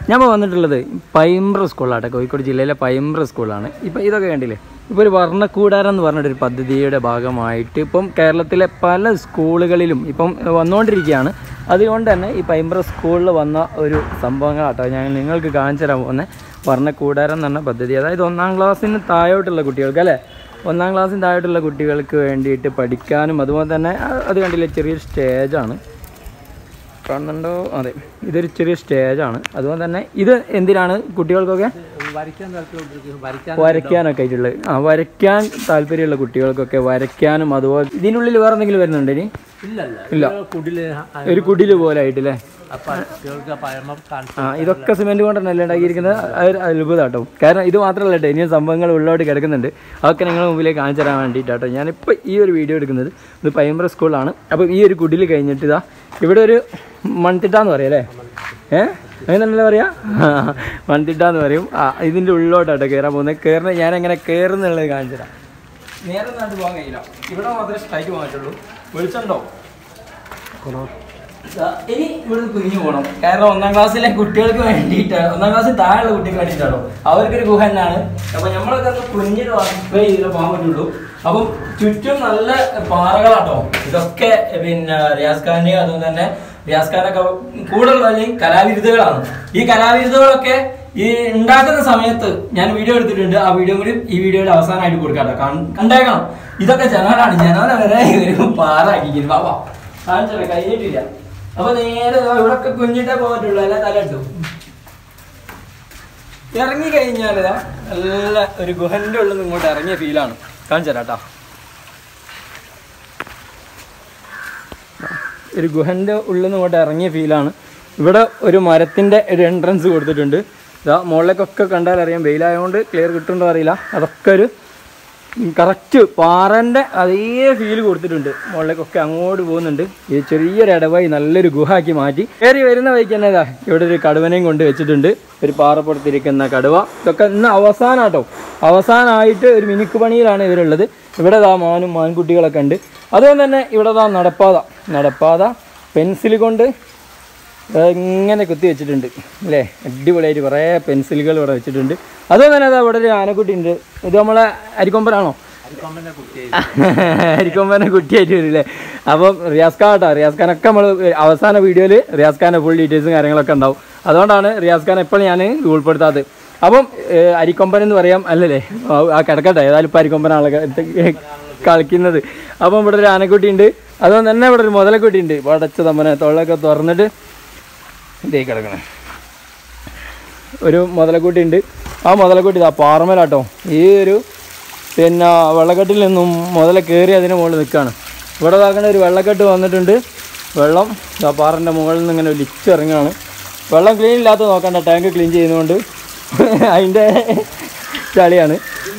ഞാൻ ഇപ്പോൾ വന്നിട്ടുള്ളത് പൈമ്പ്ര സ്കൂളാട്ടെ കോഴിക്കോട് ജില്ലയിലെ പൈമ്പ്ര സ്കൂളാണ് ഇപ്പം ഇതൊക്കെ കണ്ടില്ലേ ഇപ്പോൾ ഒരു വർണ്ണക്കൂടാരം എന്ന് പറഞ്ഞിട്ടൊരു പദ്ധതിയുടെ ഭാഗമായിട്ട് ഇപ്പം കേരളത്തിലെ പല സ്കൂളുകളിലും ഇപ്പം വന്നുകൊണ്ടിരിക്കുകയാണ് അതുകൊണ്ട് തന്നെ ഈ പൈമ്പ്ര സ്കൂളിൽ വന്ന ഒരു സംഭവങ്ങളാട്ടോ ഞാൻ നിങ്ങൾക്ക് കാണിച്ചു തരാൻ പോകുന്നത് വർണ്ണക്കൂടാരം എന്ന് പറഞ്ഞ പദ്ധതി അതായത് ഒന്നാം ക്ലാസ്സിന് താഴോട്ടുള്ള കുട്ടികൾക്ക് അല്ലേ ഒന്നാം ക്ലാസ്സിന് താഴോട്ടുള്ള കുട്ടികൾക്ക് വേണ്ടിയിട്ട് പഠിക്കാനും അതുപോലെ തന്നെ ആ- അത് കണ്ടില്ലേ ചെറിയൊരു സ്റ്റേജാണ് കാണുന്നുണ്ടോ അതെ ഇതൊരു ചെറിയ സ്റ്റേജാണ് അതുപോലെ തന്നെ ഇത് എന്തിനാണ് കുട്ടികൾക്കൊക്കെ വരയ്ക്കാൻ താല്പര്യം വരയ്ക്കാൻ വരയ്ക്കാനൊക്കെ ആയിട്ടുള്ളത് ആ വരയ്ക്കാൻ താല്പര്യമുള്ള കുട്ടികൾക്കൊക്കെ വരയ്ക്കാനും അതുപോലെ ഇതിനുള്ളിൽ വേറെ എന്തെങ്കിലും വരുന്നുണ്ട് ഇനി ഇല്ലല്ല ഇല്ല. ഇത് കുടില് ആ- ഒരു കുടില് പോലെ ആയിട്ടില്ലേ അപ്പൊ കുട്ടികൾക്ക് പഴമ കാണിച്ചു ആ ഇതൊക്കെ സിമെന്റ് കൊണ്ടല്ലേ ഉണ്ടാക്കിയിരിക്കുന്നത് അതൊരു അത്ഭുതമാട്ടോ കാരണം ഇത് മാത്രമല്ല കേട്ടോ ഇനിയും സംഭവങ്ങൾ ഉള്ളോട്ട് കിടക്കുന്നുണ്ട് അതൊക്കെ നിങ്ങളുടെ മുമ്പിലേക്ക് കാണിച്ചു തരാൻ വേണ്ടിയിട്ടാട്ടോ ഞാനിപ്പോൾ ഈ ഒരു വീഡിയോ എടുക്കുന്നത് ഇത് പൈമ്പറ സ്കൂളാണ് അപ്പോൾ ഈ ഒരു കുടിൽ കഴിഞ്ഞിട്ട് ഇതാ ഇവിടെ ഒരു മൺതിട്ടാന്ന് പറയാം അല്ലേ ഏ അങ്ങനെയല്ലേ പറയാ മൺതിട്ടാന്ന് പറയും ആ ഇതിൻ്റെ ഉള്ളോട്ടാട്ടോ കയറാൻ പോകുന്നത് കയറുന്ന ഞാൻ എങ്ങനെ കയറുന്നുള്ളത് കാണിച്ചു തരാം നേരെ നാട്ട് പോകാൻ കഴിയില്ല ഇവിടെ മാത്രമേ സ്ട്രൈക്ക് പോകാൻ പറ്റുള്ളൂ വെളിച്ചുണ്ടോ ദാ, ഇനി ഇവിടുന്ന് പിരിഞ്ഞു പോകണം കാരണം ഒന്നാം ക്ലാസ്സിലെ കുട്ടികൾക്ക് വേണ്ടിയിട്ടാണ് ഒന്നാം ക്ലാസ്സിൽ താഴെയുള്ള കുട്ടികൾക്ക് വേണ്ടിയിട്ടാണോ അവർക്കൊരു ഗുഹ തന്നെയാണ് അപ്പൊ നമ്മളൊക്കെ ഒന്ന് കുഞ്ഞിട്ട് മാത്രമേ ഇതിൽ പോകാൻ പറ്റുള്ളൂ അപ്പം ചുറ്റും നല്ല പാറകളാട്ടോ ഇതൊക്കെ പിന്നെ റിയാസ് ഖാന്റെ അതുപോലെ തന്നെ റിയാസ് ഖാനൊക്കെ കൂടുതൽ അല്ലെങ്കിൽ കലാവിരുദ്ധകളാണ് ഈ കലാവിരുദ്ധകളൊക്കെ ഈ ഉണ്ടാക്കുന്ന സമയത്ത് ഞാൻ വീഡിയോ എടുത്തിട്ടുണ്ട് ആ വീഡിയോ കൂടി ഈ വീഡിയോയുടെ അവസാനമായിട്ട് കൊടുക്കാം കേട്ടോ കൺ- കണ്ടേക്കണം ഇതൊക്കെ ജനലാണ് ജനല വരെ ഒരു പാറാക്കിക്കുന്നു ബാബാ കാണിച്ചേ കഴിഞ്ഞിട്ടില്ല അപ്പൊ നേരെ ദാ ഇവിടൊക്കെ കുഞ്ഞിട്ടേ പോകറ്റുള്ളൂ അല്ല തലട്ടു ഇറങ്ങി കഴിഞ്ഞാൽ ഇതാ നല്ല ഒരു ഗുഹന്റെ ഉള്ളിൽ നിന്ന് ഇങ്ങോട്ട് ഇറങ്ങിയ ഫീലാണ് കാണിച്ചു തരാം ട്ടാ. ഒരു ഗുഹന്റെ ഉള്ളിൽ നിന്ന് ഇങ്ങോട്ട് ഇറങ്ങിയ ഫീലാണ് ഇവിടെ ഒരു മരത്തിന്റെ ഒരു എൻട്രൻസ് കൊടുത്തിട്ടുണ്ട് ഇതാ മുകളിലേക്കൊക്കെ കണ്ടാൽ അറിയാം വെയിലായതുകൊണ്ട് ക്ലിയർ കിട്ടുന്നുണ്ടോ അറിയില്ല അതൊക്കെ ഒരു കറക്റ്റ് പാറൻ്റെ അതേ ഫീൽ കൊടുത്തിട്ടുണ്ട് മുകളിലേക്കൊക്കെ അങ്ങോട്ട് പോകുന്നുണ്ട് ഈ ചെറിയൊരു ഇടവായി നല്ലൊരു ഗുഹാക്കി മാറ്റി കയറി വരുന്ന വഴിക്ക് തന്നെ ഇതാ ഇവിടെ ഒരു കടുവനെയും കൊണ്ട് വെച്ചിട്ടുണ്ട് ഒരു പാറപ്പുറത്തിരിക്കുന്ന കടുവ ഇതൊക്കെ ഇന്ന് അവസാനാട്ടോ അവസാനമായിട്ട് ഒരു മിനുക്ക് പണിയിലാണ് ഇവരുള്ളത് ഇവിടെ ദാ മാനും മാൻകുട്ടികളൊക്കെ ഉണ്ട് അതുകൊണ്ട് തന്നെ ഇവിടെ ദാ നടപ്പാത നടപ്പാത പെൻസിൽ കൊണ്ട് ഇങ്ങനെ കുത്തി വെച്ചിട്ടുണ്ട് അല്ലേ അടിപൊളിയായിട്ട് കുറേ പെൻസിലുകൾ ഇവിടെ വെച്ചിട്ടുണ്ട് അതുപോലെ തന്നെ അതാ ഇവിടെ ഒരു ആനക്കുട്ടി ഉണ്ട് ഇത് നമ്മളെ അരിക്കൊമ്പനാണോ അരിക്കൊമ്പന്റെ കുട്ടിയെ അരിക്കൊമ്പനെ കുട്ടിയായിട്ട് വരില്ലേ അപ്പം റിയാസ് ഖാൻ കേട്ടോ റിയാസ് ഖാനൊക്കെ നമ്മൾ അവസാന വീഡിയോയിൽ റിയാസ് ഖാൻ്റെ ഫുൾ ഡീറ്റെയിൽസും കാര്യങ്ങളൊക്കെ ഉണ്ടാവും അതുകൊണ്ടാണ് റിയാസ് ഖാൻ എപ്പോഴും ഞാൻ ഉൾപ്പെടുത്താത്തത് അപ്പം ഏഹ്, അരിക്കൊമ്പൻ എന്ന് പറയാം അല്ലല്ലേ ആ, ആ കിടക്കട്ടെ ഏതായാലും ഇപ്പം അരിക്കൊമ്പനാണ് ക- കളിക്കുന്നത് അപ്പം ഇവിടെ ഒരു ആനക്കുട്ടി ഉണ്ട് അതുകൊണ്ട് തന്നെ ഇവിടെ ഒരു മുതലക്കുട്ടി ഉണ്ട് വടച്ച തമ്മനെ തൊള്ളൊക്കെ തുറന്നിട്ട് ഇതേ കിടക്കണേ ഒരു മുതലക്കുട്ടി ഉണ്ട് ആ മുതലക്കുട്ടി ഇതാ പാറമേലാട്ടോ ഈ ഒരു പിന്നെ വെള്ളക്കെട്ടിൽ നിന്നും മുതല കയറി അതിന് മുകളിൽ നിൽക്കുകയാണ് ഇവിടെ ഇതാക്കണ ഒരു വെള്ളക്കെട്ട് വന്നിട്ടുണ്ട് വെള്ളം ഇതാ പാറൻ്റെ മുകളിൽ നിന്ന് ഇങ്ങനെ ഒലിച്ചിറങ്ങുകയാണ് വെള്ളം ക്ലീൻ ഇല്ലാത്ത നോക്കണ്ട ടാങ്ക് ക്ലീൻ ചെയ്യുന്നതുകൊണ്ട് അതിൻ്റെ ചളിയാണ്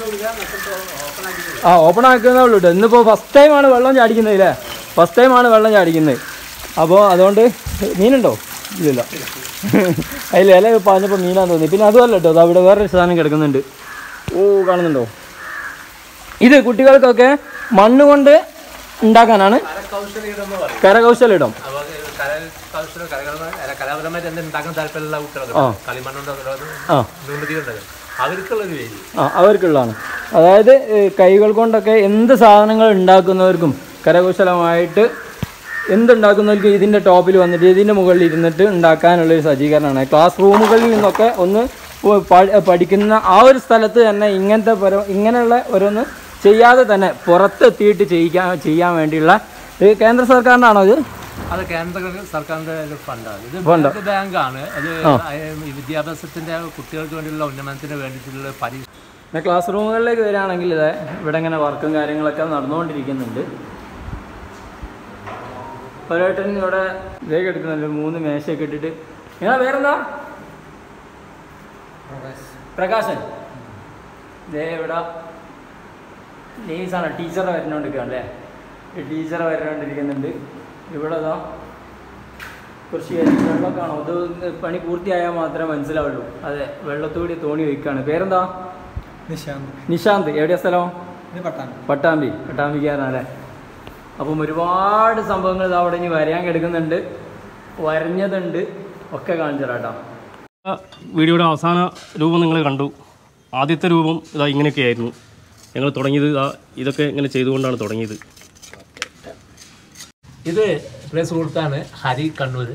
ആ ഓപ്പൺ ആക്കുന്നേ ഉള്ളൂ കേട്ടോ ഇന്നിപ്പോൾ ഫസ്റ്റ് ടൈമാണ് വെള്ളം ചാടിക്കുന്നത് ഇല്ലേ ഫസ്റ്റ് ടൈമാണ് വെള്ളം ചാടിക്കുന്നത് അപ്പോൾ അതുകൊണ്ട് മീനുണ്ടോ ഇല്ലല്ല അതിൽ ഇല പാഞ്ഞപ്പോൾ മീനാന്ന് തോന്നി പിന്നെ അതുമല്ല കേട്ടോ അവിടെ വേറൊരു സാധനം കിടക്കുന്നുണ്ട് ഓ കാണുന്നുണ്ടോ ഇത് കുട്ടികൾക്കൊക്കെ മണ്ണ് കൊണ്ട് ഉണ്ടാക്കാനാണ് കരകൗശലിടം പറയും കരകൗശലിടം അപ്പൊ കരകൗശല കരകൗശല അല്ല, കലാപരമായിട്ട് എന്തെങ്കിലും ഉണ്ടാക്കാൻ താല്പര്യമുള്ള കുട്ടികളൊക്കെ ആ. കളിമണ്ണുണ്ടോ ആ നുണ്ടുതീരുണ്ടല്ലോ അവർക്കുള്ള ഒരു വേദി ആ അവർക്കുള്ളതാണ് അതായത് ഏഹ്, കൈകൾ കൊണ്ടൊക്കെ എന്ത് സാധനങ്ങൾ ഉണ്ടാക്കുന്നവർക്കും കരകൗശലമായിട്ട് എന്തുണ്ടാക്കുന്നവർക്കും ഇതിൻ്റെ ടോപ്പിൽ വന്നിട്ട് ഇതിൻ്റെ മുകളിൽ ഇരുന്നിട്ട് ഉണ്ടാക്കാനുള്ളൊരു സജ്ജീകരണമാണ് ക്ലാസ് റൂമുകളിൽ നിന്നൊക്കെ ഒന്ന് പ- പ- പഠിക്കുന്ന ആ ഒരു സ്ഥലത്ത് തന്നെ ഇങ്ങനത്തെ പര ഇങ്ങനെയുള്ള ഓരോന്ന് ചെയ്യാതെ തന്നെ പുറത്തെത്തിയിട്ട് ചെയ്യിക്കാൻ ചെയ്യാൻ വേണ്ടിയുള്ള ഇത് കേന്ദ്ര സർക്കാരിനാണോ ഇത് അത് കേന്ദ്ര സർക്കാരിന്റെ ഒരു ഫണ്ടാണ് ഇത് ഫണ്ട്. ബാങ്ക് ബാങ്കാണ് അത് ഈ വിദ്യാഭ്യാസത്തിന്റെ കുട്ടികൾക്ക് വേണ്ടിയുള്ള ഉന്നമനത്തിന് വേണ്ടിയിട്ടുള്ള പരീക്ഷ പിന്നെ ക്ലാസ് റൂമുകളിലേക്ക് വരികയാണെങ്കിൽ ഇത് ഇവിടെ ഇങ്ങനെ വർക്കും കാര്യങ്ങളൊക്കെ നടന്നുകൊണ്ടിരിക്കുന്നുണ്ട് ഒരേട്ടൻ ഇവിടെ ഇതേക്ക് എടുക്കുന്നുണ്ട് മൂന്ന് മേശയൊക്കെ ഇട്ടിട്ട് നിങ്ങളെ പേരെന്താ പ്രകാശൻ ഇതേ ഇവിടെ നേഴ്സാണ് ടീച്ചറെ വരുന്നോണ്ടിരിക്കുകയാണ് അല്ലേ ടീച്ചറെ വരുന്നോണ്ടിരിക്കുന്നുണ്ട് ഇവിടെ ഇതാ കുറച്ച് വെള്ളമൊക്കെ കാണോ ഇത് പണി പൂർത്തിയായാൽ മാത്രമേ മനസ്സിലാവുള്ളൂ അതെ വെള്ളത്തൂടി തോണി വയ്ക്കുകയാണ് പേരെന്താ നിശാന്ത് നിശാന്ത് എവിടെയാ സ്ഥലം ഇത് പട്ടാണ് പട്ടാമ്പി പട്ടാമ്പിക്കാരനല്ലേ അപ്പം ഒരുപാട് സംഭവങ്ങൾ ഇത് അവിടെ ഇനി വരയാൻ കിടക്കുന്നുണ്ട് വരഞ്ഞതുണ്ട് ഒക്കെ കാണിച്ചു തരാം കേട്ടോ ആ വീഡിയോയുടെ അവസാന രൂപം നിങ്ങൾ കണ്ടു ആദ്യത്തെ രൂപം ഇതാ ഇങ്ങനെയൊക്കെയായിരുന്നു ഞങ്ങൾ തുടങ്ങിയത് ഇതാ ഇതൊക്കെ ഇങ്ങനെ ചെയ്തുകൊണ്ടാണ് തുടങ്ങിയത് ഇത് പ്രിയ സുഹൃത്താണ് ഹരി കണ്ണൂർ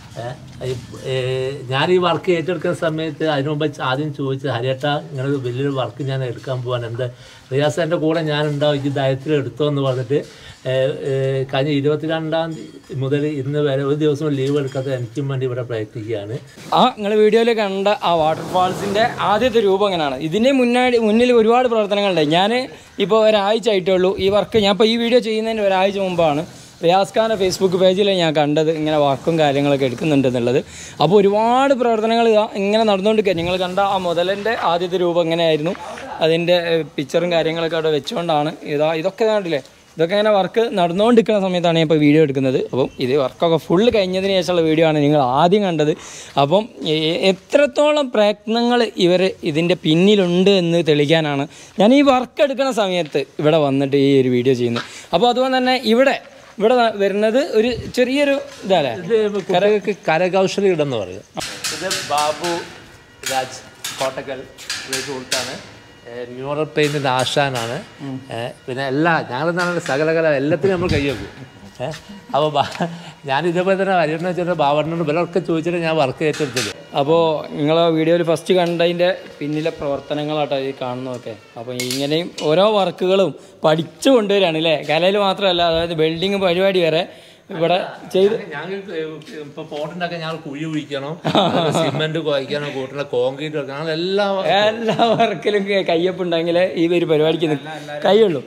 ഞാൻ ഈ വർക്ക് ഏറ്റെടുക്കുന്ന സമയത്ത് അതിനു മുമ്പ് ആദ്യം ചോദിച്ചത് ഹരിയേട്ട ഇങ്ങനെ ഒരു വലിയൊരു വർക്ക് ഞാൻ എടുക്കാൻ പോവാൻ എന്താ റിയാസ് എൻ്റെ കൂടെ ഞാൻ ഉണ്ടാവും ഈ ദയത്തിൽ എടുത്തോ എന്ന് പറഞ്ഞിട്ട് ഏഹ്, ഏഹ്, കഴിഞ്ഞ ഇരുപത്തിരണ്ടാം തീയതി മുതൽ ഇന്ന് വരെ ഒരു ദിവസം ലീവ് എടുക്കാതെ എനിക്കും വേണ്ടി ഇവിടെ പ്രയത്നിക്കുകയാണ് ആ നിങ്ങൾ വീഡിയോയിൽ കണ്ട ആ വാട്ടർഫാൾസിൻ്റെ ആദ്യത്തെ രൂപം എങ്ങനെയാണ് ഇതിൻ്റെ മുന്നാടി മുന്നിൽ ഒരുപാട് പ്രവർത്തനങ്ങളുണ്ട് ഞാൻ ഇപ്പോൾ ഒരാഴ്ച ആയിട്ടേ ഉള്ളൂ ഈ വർക്ക് ഞാൻ ഇപ്പോൾ ഈ വീഡിയോ ചെയ്യുന്നതിന് ഒരാഴ്ച മുമ്പാണ് റിയാസ് ഖാൻ്റെ ഫേസ്ബുക്ക് പേജിൽ ഞാൻ കണ്ടത് ഇങ്ങനെ വർക്കും കാര്യങ്ങളൊക്കെ എടുക്കുന്നുണ്ട് എന്നുള്ളത് അപ്പോൾ ഒരുപാട് പ്രവർത്തനങ്ങൾ ഇതാ ഇങ്ങനെ നടന്നുകൊണ്ടിരിക്കുക നിങ്ങൾ കണ്ട ആ മുതലിൻ്റെ ആദ്യത്തെ രൂപം എങ്ങനെയായിരുന്നു അതിൻ്റെ പിക്ചറും കാര്യങ്ങളൊക്കെ അവിടെ വെച്ചുകൊണ്ടാണ് ഇതാ ഇതൊക്കെ കണ്ടില്ലേ ഇതൊക്കെ ഇങ്ങനെ വർക്ക് നടന്നുകൊണ്ടിരിക്കുന്ന സമയത്താണ് ഞാൻ ഇപ്പോൾ വീഡിയോ എടുക്കുന്നത് അപ്പം ഇത് വർക്കൊക്കെ ഫുള്ള് കഴിഞ്ഞതിന് ശേഷമുള്ള വീഡിയോ ആണ് നിങ്ങൾ ആദ്യം കണ്ടത് അപ്പം എ- എത്രത്തോളം പ്രയത്നങ്ങൾ ഇവർ ഇതിൻ്റെ പിന്നിലുണ്ട് എന്ന് തെളിയിക്കാനാണ് ഞാൻ ഈ വർക്ക് എടുക്കുന്ന സമയത്ത് ഇവിടെ വന്നിട്ട് ഈ ഒരു വീഡിയോ ചെയ്യുന്നത് അപ്പോൾ അതുപോലെ തന്നെ ഇവിടെ ഇവിടെ വരുന്നത് ഒരു ചെറിയൊരു ഇതല്ലേ ഇത് കുട്ടികൾക്ക് കരകൗശല ഇടം പറയും ഇത് ബാബു രാജ് കോട്ടക്കൽ ഒരു സുഹൃത്താണ് മ്യൂറൽ പെയിൻറ്റിൻ്റെ ആശാനാണ് ഏ, പിന്നെ എല്ലാ ഞങ്ങളെന്താണ് സകലകല എല്ലാത്തിനും നമ്മൾ കൈവെക്കും ഏഹ് അപ്പോൾ ഞാൻ ഇതേപോലെ തന്നെ ഹരിയണ്ണ വെച്ചിട്ട് ബാബണ്ണോട് ഇവരൊക്കെ ചോദിച്ചിട്ട് ഞാൻ വർക്ക് ഏറ്റെടുത്തത് അപ്പോൾ നിങ്ങൾ വീഡിയോയിൽ ഫസ്റ്റ് കണ്ടതിൻ്റെ പിന്നിലെ പ്രവർത്തനങ്ങളാട്ടോ ഈ കാണുന്നതൊക്കെ അപ്പോൾ ഇങ്ങനെയും ഓരോ വർക്കുകളും പഠിച്ചു കൊണ്ടുവരികയാണ് അല്ലേ കലയിൽ മാത്രമല്ല അതായത് ബിൽഡിങ് പരിപാടി വരെ ഇവിടെ ചെയ്ത് ഞങ്ങൾക്ക് ഇപ്പൊ പോട്ടുണ്ടാക്കാൻ ഞങ്ങൾ കുഴി കുഴിക്കണം സിമെന്റ് കുഴക്കണം കൂട്ടണ കോൺക്രീറ്റ് വെക്കണം അങ്ങനെ എല്ലാം എല്ലാ വർക്കിലും കയ്യപ്പുണ്ടെങ്കിൽ ഈ ഒരു പരിപാടിക്ക് നിക്ക് കയ്യുള്ളൂ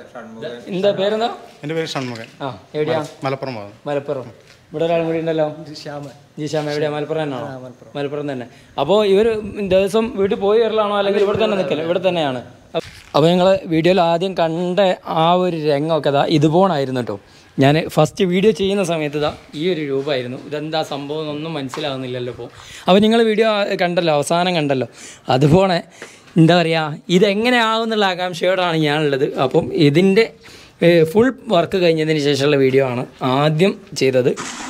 എന്താ പേരെന്താ എൻ്റെ പേര് ഷൺമുഖൻ ആ എവിടെയാ മലപ്പുറം ഭാഗം മലപ്പുറം ഇവിടെ ഒരാളും കൂടി ഉണ്ടല്ലോ ജിഷാമ ജിഷാമ എവിടെയാ മലപ്പുറം തന്നെയാണോ മലപ്പുറം തന്നെ അപ്പോൾ ഇവർ ദിവസം വീട്ടിൽ പോയി വരലാണോ അല്ലെങ്കിൽ ഇവിടെ തന്നെ നിൽക്കല് ഇവിടെ തന്നെയാണ് അപ്പോൾ നിങ്ങൾ വീഡിയോയിൽ ആദ്യം കണ്ട ആ ഒരു രംഗമൊക്കെ ഇതാ ഇതുപോണായിരുന്നു കേട്ടോ ഞാൻ ഫസ്റ്റ് വീഡിയോ ചെയ്യുന്ന സമയത്ത് ഇതാ ഈ ഒരു രൂപമായിരുന്നു ഇതെന്താ സംഭവം എന്നൊന്നും മനസ്സിലാവുന്നില്ലല്ലോ ഇപ്പോൾ അപ്പോൾ നിങ്ങൾ വീഡിയോ കണ്ടല്ലോ അവസാനം കണ്ടല്ലോ അതുപോലെ എന്താ പറയുക ഇതെങ്ങനെ ആവും എന്നുള്ള ആകാംക്ഷയോടാണ് ഞാനുള്ളത് അപ്പം ഇതിൻ്റെ ഫുൾ വർക്ക് കഴിഞ്ഞതിന് ശേഷമുള്ള വീഡിയോ ആണ് ആദ്യം ചെയ്തത്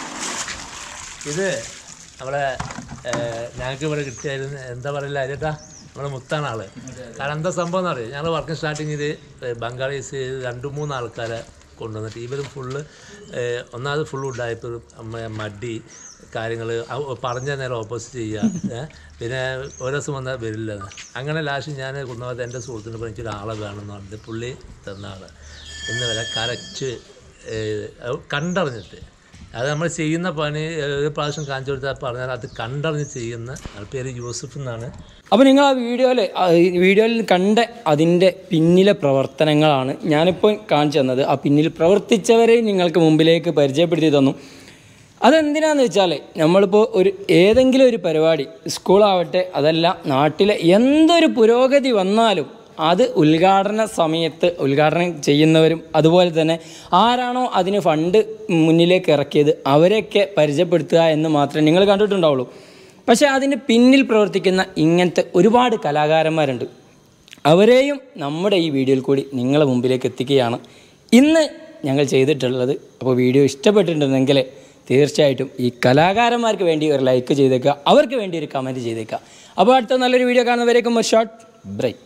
ഇത് നമ്മളെ ഏഹ്, ഞങ്ങൾക്ക് ഇവിടെ കിട്ടിയായിരുന്നു എന്താ പറയില്ല അരിയേട്ടാ നമ്മളെ മുത്താണ് ആള് കാരണം എന്താ സംഭവം എന്ന് അറിയാം ഞങ്ങൾ വർക്ക് സ്റ്റാർട്ടിങ് ചെയ്ത് ബംഗാളീസ് രണ്ട് മൂന്ന് ആൾക്കാരെ കൊണ്ടുവന്നിട്ട് ഇവരും ഫുള്ള് ഒന്നാമത് ഫുൾ ഉണ്ടായപ്പോൾ മടി കാര്യങ്ങൾ പറഞ്ഞ നേരം ഓപ്പോസിറ്റ് ചെയ്യുക ഏ? പിന്നെ ഓരോ ദിവസം വന്നാൽ വരില്ല അങ്ങനെ ലാസ്റ്റ് ഞാൻ കുന്നവത്ത് എൻ്റെ സുഹൃത്തിനെ പറഞ്ഞ ഒരാളെ വേണമെന്ന് പറഞ്ഞിട്ട് പുള്ളി തന്ന ആള് ഇന്ന് വരെ കറക്റ്റ് കണ്ടറിഞ്ഞിട്ട് അത് നമ്മൾ ചെയ്യുന്ന പണി ഏഹ്, ഒരു പ്രാവശ്യം കാണിച്ചു കൊടുത്താൽ പറഞ്ഞാൽ അത് കണ്ടറിഞ്ഞ് ചെയ്യുന്ന ആൾ പേര് യൂസഫ് എന്നാണ് അപ്പോൾ നിങ്ങൾ ആ വീഡിയോയിൽ വീഡിയോയിൽ കണ്ട അതിൻ്റെ പിന്നിലെ പ്രവർത്തനങ്ങളാണ് ഞാനിപ്പോൾ കാണിച്ചു തന്നത് ആ പിന്നിൽ പ്രവർത്തിച്ചവരെ നിങ്ങൾക്ക് മുമ്പിലേക്ക് പരിചയപ്പെടുത്തി തന്നു അതെന്തിനാന്ന് വെച്ചാൽ നമ്മളിപ്പോൾ ഒരു ഏതെങ്കിലും ഒരു പരിപാടി സ്കൂളാവട്ടെ അതല്ല നാട്ടിലെ എന്തൊരു പുരോഗതി വന്നാലും അത് ഉദ്ഘാടന സമയത്ത് ഉദ്ഘാടനം ചെയ്യുന്നവരും അതുപോലെ തന്നെ ആരാണോ അതിന് ഫണ്ട് മുന്നിലേക്ക് ഇറക്കിയത് അവരെയൊക്കെ പരിചയപ്പെടുത്തുക എന്ന് മാത്രമേ നിങ്ങൾ കണ്ടിട്ടുണ്ടാവുള്ളൂ പക്ഷേ അതിന് പിന്നിൽ പ്രവർത്തിക്കുന്ന ഇങ്ങനത്തെ ഒരുപാട് കലാകാരന്മാരുണ്ട് അവരെയും നമ്മുടെ ഈ വീഡിയോയിൽ കൂടി നിങ്ങളെ മുമ്പിലേക്ക് എത്തിക്കുകയാണ് ഇന്ന് ഞങ്ങൾ ചെയ്തിട്ടുള്ളത് അപ്പോൾ വീഡിയോ ഇഷ്ടപ്പെട്ടിട്ടുണ്ടെങ്കിൽ തീർച്ചയായിട്ടും ഈ കലാകാരന്മാർക്ക് വേണ്ടി ഒരു ലൈക്ക് ചെയ്തേക്കുക അവർക്ക് വേണ്ടി ഒരു കമൻറ്റ് ചെയ്തേക്കുക അപ്പോൾ അടുത്ത നല്ലൊരു വീഡിയോ കാണുന്നവരേക്കും ഒരു ഷോർട്ട് ബ്രേക്ക്